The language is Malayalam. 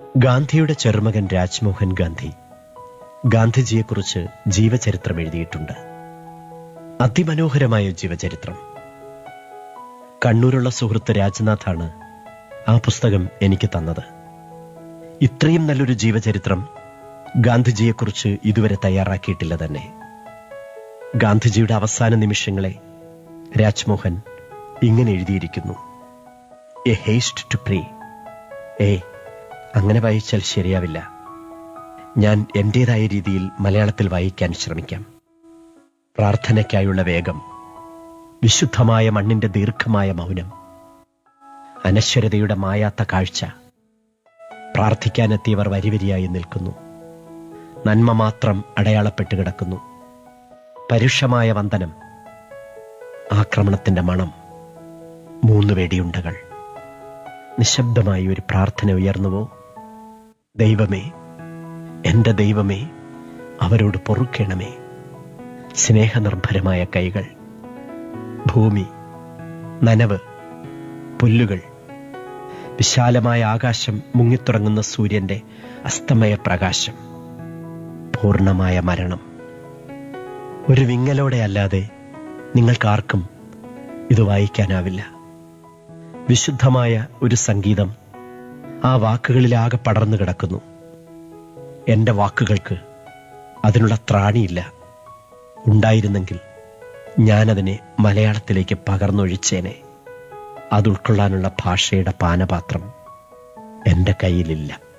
ഗാന്ധിയുടെ ചെറുമകൻ രാജ്മോഹൻ ഗാന്ധി ഗാന്ധിജിയെക്കുറിച്ച് ജീവചരിത്രം എഴുതിയിട്ടുണ്ട് അതിമനോഹരമായ ജീവചരിത്രം കണ്ണൂരുള്ള സുഹൃത്ത് രാജ്നാഥാണ് ആ പുസ്തകം എനിക്ക് തന്നത് ഇത്രയും നല്ലൊരു ജീവചരിത്രം ഗാന്ധിജിയെക്കുറിച്ച് ഇതുവരെ തയ്യാറാക്കിയിട്ടില്ല തന്നെ ഗാന്ധിജിയുടെ അവസാന നിമിഷങ്ങളെ രാജ്മോഹൻ ഇങ്ങനെ എഴുതിയിരിക്കുന്നു എ ഹേസ്റ്റ് ടു പ്രീ ഏ അങ്ങനെ വായിച്ചാൽ ശരിയാവില്ല ഞാൻ എന്റേതായ രീതിയിൽ മലയാളത്തിൽ വായിക്കാൻ ശ്രമിക്കാം പ്രാർത്ഥനയ്ക്കായുള്ള വേഗം വിശുദ്ധമായ മണ്ണിന്റെ ദീർഘമായ മൗനം അനശ്വരതയുടെ മായാത്ത കാഴ്ച പ്രാർത്ഥിക്കാനെത്തിയവർ വരിവരിയായി നിൽക്കുന്നു നന്മ മാത്രം അടയാളപ്പെട്ട് കിടക്കുന്നു പരുഷമായ വന്ദനം ആക്രമണത്തിന്റെ മണം മൂന്ന് വെടിയുണ്ടകൾ നിശബ്ദമായി ഒരു പ്രാർത്ഥന ഉയർന്നുവോ ദൈവമേ എന്റെ ദൈവമേ അവരോട് പൊറുക്കണമേ സ്നേഹനിർഭരമായ കൈകൾ ഭൂമി നനവ് പുല്ലുകൾ വിശാലമായ ആകാശം മുങ്ങിത്തുടങ്ങുന്ന സൂര്യന്റെ അസ്തമയ പ്രകാശം പൂർണ്ണമായ മരണം ഒരു വിങ്ങലോടെ അല്ലാതെ നിങ്ങൾക്കാർക്കും ഇത് വായിക്കാനാവില്ല വിശുദ്ധമായ ഒരു സംഗീതം ആ വാക്കുകളിലാകെ പടർന്നു കിടക്കുന്നു എന്റെ വാക്കുകൾക്ക് അതിനുള്ള ത്രാണിയില്ല ഉണ്ടായിരുന്നെങ്കിൽ ഞാനതിനെ മലയാളത്തിലേക്ക് പകർന്നൊഴിച്ചേനെ അത് ഉൾക്കൊള്ളാനുള്ള ഭാഷയുടെ പാനപാത്രം എന്റെ കയ്യിലില്ല